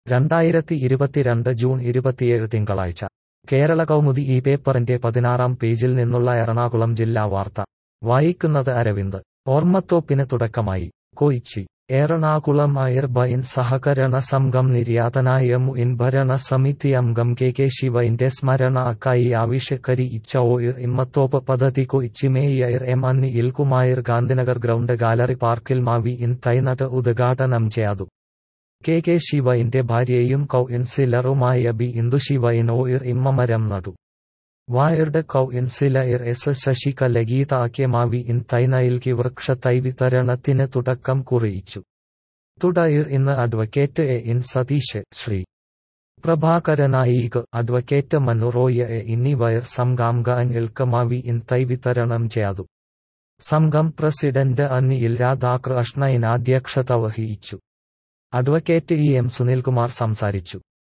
രണ്ടായിരത്തി ഇരുപത്തിരണ്ട് ജൂൺ ഇരുപത്തിയേഴ് തിങ്കളാഴ്ച കേരള കൗമുദി ഈ പേപ്പറിന്റെ പതിനാറാം പേജിൽ നിന്നുള്ള എറണാകുളം ജില്ലാ വാർത്ത വായിക്കുന്നത് അരവിന്ദ് ഓർമ്മത്തോപ്പിന് തുടക്കമായി കൊയിച്ചി എറണാകുളം അയർബൈൻ സഹകരണ സംഘം നിര്യാതനായ മുൻ ഭരണ സമിതി അംഗം കെ കെ ശിവന്റെ സ്മരണ അക്കായി ആവിഷ്കരിച്ച ഓയിർ ഇമ്മത്തോപ്പ് പദ്ധതി കൊയിച്ചി മേയർ എം അന്നിയിൽ കുമാർ ഗാന്ധിനഗർ ഗ്രൗണ്ട് ഗാലറി പാർക്കിൽ മാവി ഇൻ തൈനട്ട് ഉദ്ഘാടനം ചെയ്തു കെ കെ ശിവന്റെ ഭാര്യയും കൗൺസിലറുമായ ബി ഇന്ദുശിവൻ ഓയിർ ഇമ്മമരം നടു വായർഡ് കൗൺസിലർ എസ് ശശികല ഗീതാക്യമാവി ഇൻ തൈനയിൽക്ക് വൃക്ഷത്തൈ വിതരണത്തിന് തുടക്കം കുറിയിച്ചു തുടയർ ഇന്ന് advocate A in Satheesh Shri പ്രഭാകരനായിക് advocate Manu Roy A എന്നിവർ സംഘാംഗങ്ങൾക്ക് മാവി ഇൻ തൈ വിതരണം ചെയ്തു സംഘം പ്രസിഡന്റ് അന്നിയിൽ രാധാകൃഷ്ണൻ അധ്യക്ഷത വഹിച്ചു അഡ്വക്കേറ്റ് ഇ എം സുനിൽകുമാർ സംസാരിച്ചു